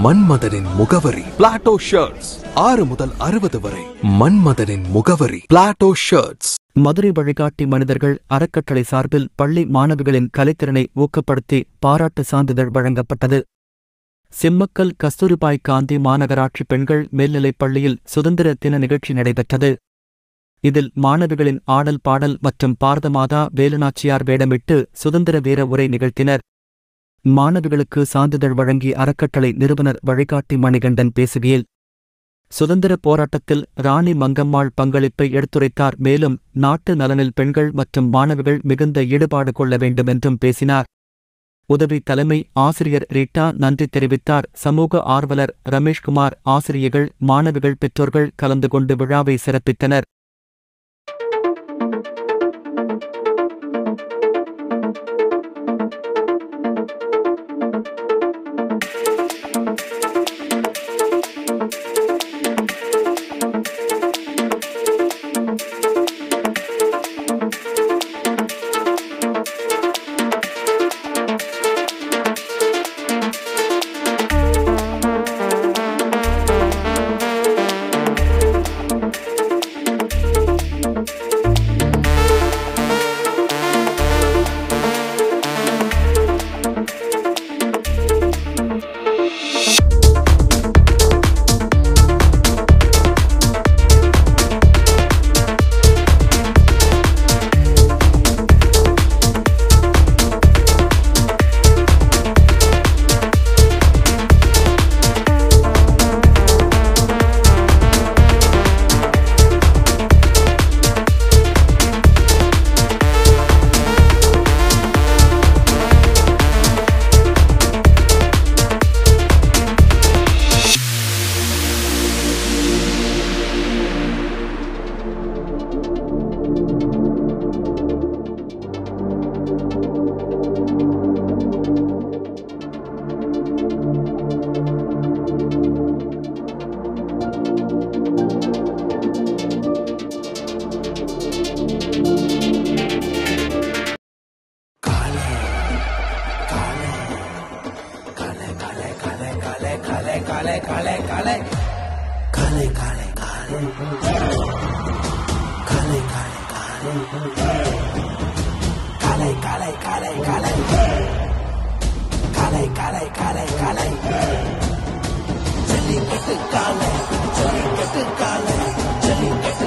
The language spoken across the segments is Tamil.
மன்மதனின் முகவரி பிளாட்டோ ஷர்ட்ஸ் ஆறு முதல் அறுபது வரை மன்மதனின் முகவரி பிளாட்டோ ஷர்ட்ஸ் மதுரை வழிகாட்டி மனிதர்கள் அறக்கட்டளை சார்பில் பள்ளி மாணவிகளின் கலைத்திறனை ஊக்கப்படுத்தி பாராட்டு சான்றிதழ் வழங்கப்பட்டது சிம்மக்கல் கஸ்தூரிபாய் காந்தி மாநகராட்சி பெண்கள் மேல்நிலைப் பள்ளியில் சுதந்திர தின நிகழ்ச்சி நடைபெற்றது இதில் மாணவிகளின் ஆடல் பாடல் மற்றும் பாரதமாதா வேலுநாச்சியார் வேடமிட்டு சுதந்திர வீர உரை நிகழ்த்தினர் மாணவிகளுக்கு சான்றிதழ் வழங்கி அறக்கட்டளை நிறுவனர் வழிகாட்டி மணிகண்டன் பேசுகையில் சுதந்திர போராட்டத்தில் ராணி மங்கம்மாள் பங்களிப்பை எடுத்துரைத்தார் மேலும் நாட்டு நலனில் பெண்கள் மற்றும் மாணவிகள் மிகுந்த ஈடுபாடு கொள்ள வேண்டும் என்றும் பேசினார் உதவி தலைமை ஆசிரியர் ரீட்டா நன்றி தெரிவித்தார் சமூக ஆர்வலர் ரமேஷ்குமார் ஆசிரியர்கள் மாணவிகள் பெற்றோர்கள் கலந்து கொண்டு விழாவை சிறப்பித்தனர்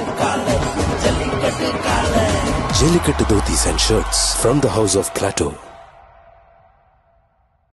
Jellicut dhotis and shirts from the house of Plateau.